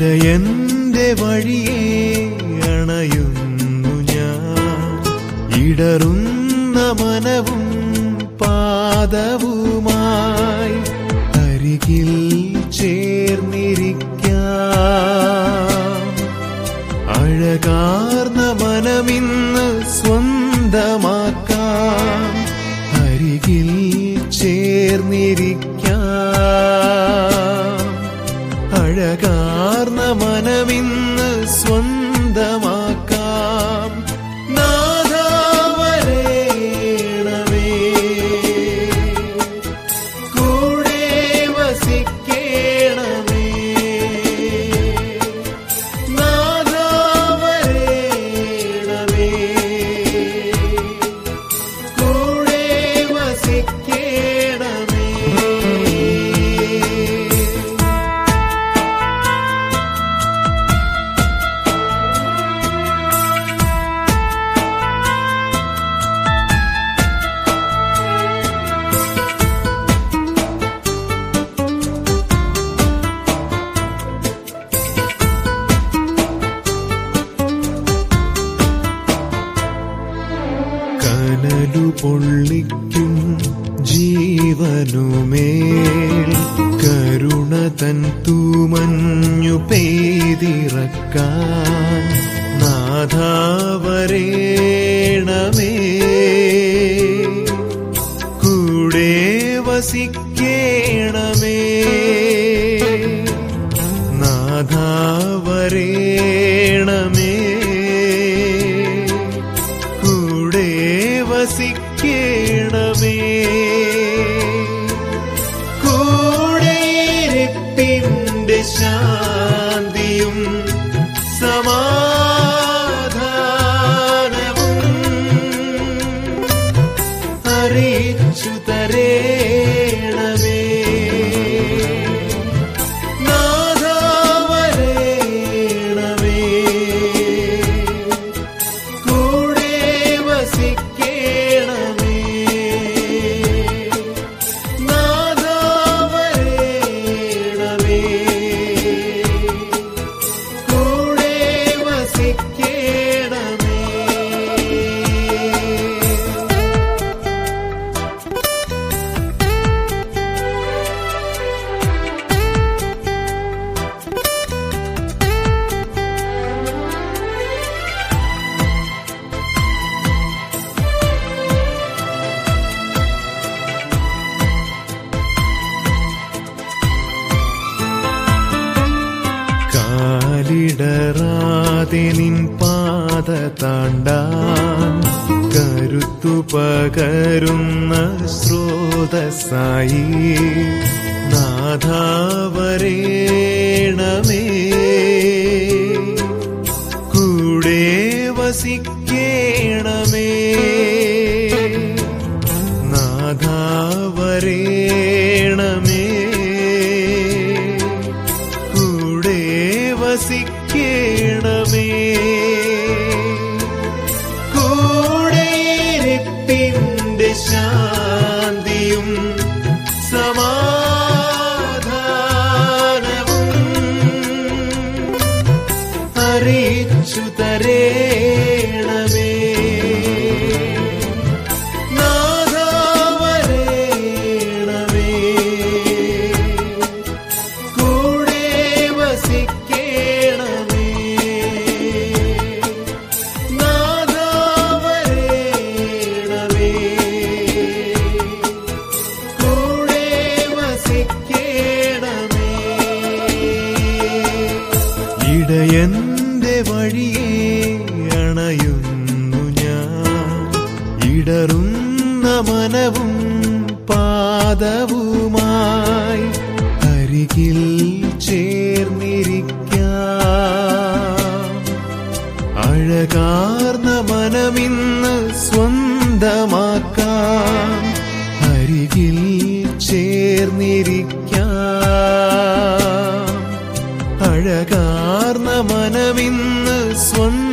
ഇടയന്റെ വഴിയെ അണയുന്നു ഞാൻ ഇടറുന്ന മനവും പാദവുമായി അരികിൽ ചേർന്നിരിക്കാം അഴകാർന്ന മനമിന്ന് സ്വന്തമാക്കാം അരികിൽ ചേർന്നിരിക്കാം അഴകാർന്ന മനമിന്ന് സ്വന്തമാക്കാം നാദാവരേണമേ കൂടെ വസിക്കേണമേ നാദാവരേണമേ കൂടെ വസിക്കേണമേ കനലു പൊള്ളിക്കും ജീവനുമേൽ കരുണ തൻ തൂമഞ്ഞു പെയ്തിറക്കാൻ നാഥാവരേണമേ കൂടെ വസിക്കേണമേ നാഥാവരേണമേ കൂടെ വസിക്കേണമേ കൂടെയിരിപ്പിന്റെ ശാന്തിയും സമാധാനവും അറിയിച്ചു തരേണമേ നാദാവരേണമേ കൂടെ വസിക്കേണമേ നാദാവരേണമേ കൂടെ വസിക്കേണമേ കാലിടറാതെ നിൻ പാത താണ്ടാൻ കരുത്തു പകരുന്ന സ്രോതസ്സായി നാഥാവരേണമേ കൂടെ വസിക്കേണമേ നാഥാവരേണമേ കൂടെ വസിക്കേണമേ കൂടെയിരിപ്പിന്റെ ശാന്തിയും സമാധാനവും അറിയിച്ചു തരേണമേ നാദാവരേണമേ കൂടെ വസിക്കേണമേ നാദാവരേണമേ കൂടെ വസിക്കേണമേ ഇടയന്റെ വഴിയെ അണയുന്നു ഞാൻ ഇടറുന്ന മനവും പാദവുമായി അരികിൽ ചേർന്നിരിക്കാം അഴകാർന്ന മനമിന്ന് സ്വന്തമാക്കാം അരികിൽ ചേർന്നിരിക്കാം അഴകാർന്ന മനമിന്ന് സ്വന്തം